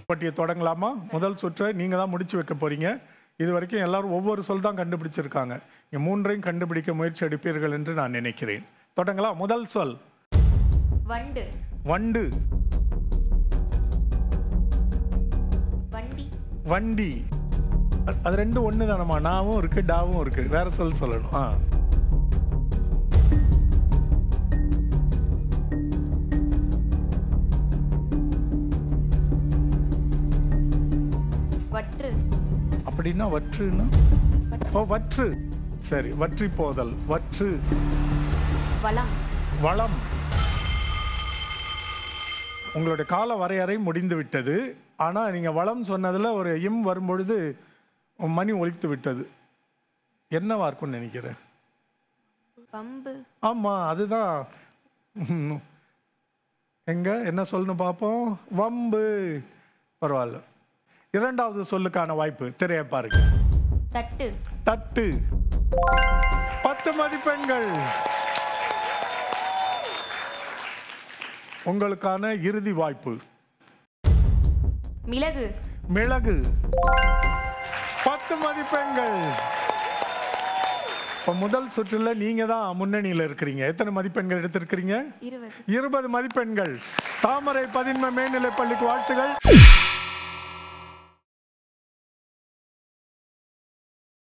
போட்டியை தொடங்கலாமா முதல் சுற்றை நீங்கள் தான் முடிச்சு வைக்க போறீங்க இது வரைக்கும் எல்லாரும் ஒவ்வொரு சொல் தான் கண்டுபிடிச்சிருக்காங்க நீங்க மூன்றையும் கண்டுபிடிக்க முயற்சி எடுப்பீர்கள் என்று நான் நினைக்கிறேன் தொடங்கலாம் முதல் சொல் வண்டு வண்டு வண்டி வண்டி அ- அது ரெண்டும் ஒன்று தானம்மா நாவும் இருக்கு டாவும் இருக்கு வேற சொல் சொல்லணும் ஆ வற்று அப்படின்னா வற்றுன்னா ஓ வற்று சரி வற்றி போதல் வற்று வளம் வளம் உங்களுடைய கால வரையறை முடிந்து விட்டது ஆனால் நீங்கள் வளம் சொன்னதில் ஒரு இம் வரும்பொழுது மணி ஒலித்து விட்டது என்னவா இருக்கும்னு நினைக்கிறேன் பம்பு ஆமாம் அதுதான் ம். எங்க என்ன சொல்லணும் பார்ப்போம் வம்பு பரவாயில்ல இரண்டாவது சொல்லுக்கான வாய்ப்பு திரைய பாருங்க தட்டு தட்டு பத்து மதிப்பெண்கள் உங்களுக்கான இறுதி வாய்ப்பு மிளகு மிளகு பத்து மதிப்பெண்கள் இப்போ முதல் சுற்றுல நீங்க தான் முன்னணியில் இருக்கிறீங்க எத்தனை மதிப்பெண்கள் எடுத்திருக்கிறீங்க இருபது இருபது மதிப்பெண்கள் தாமரை பதின்ம மேல்நிலைப் பள்ளிக்கு வாழ்த்துகள்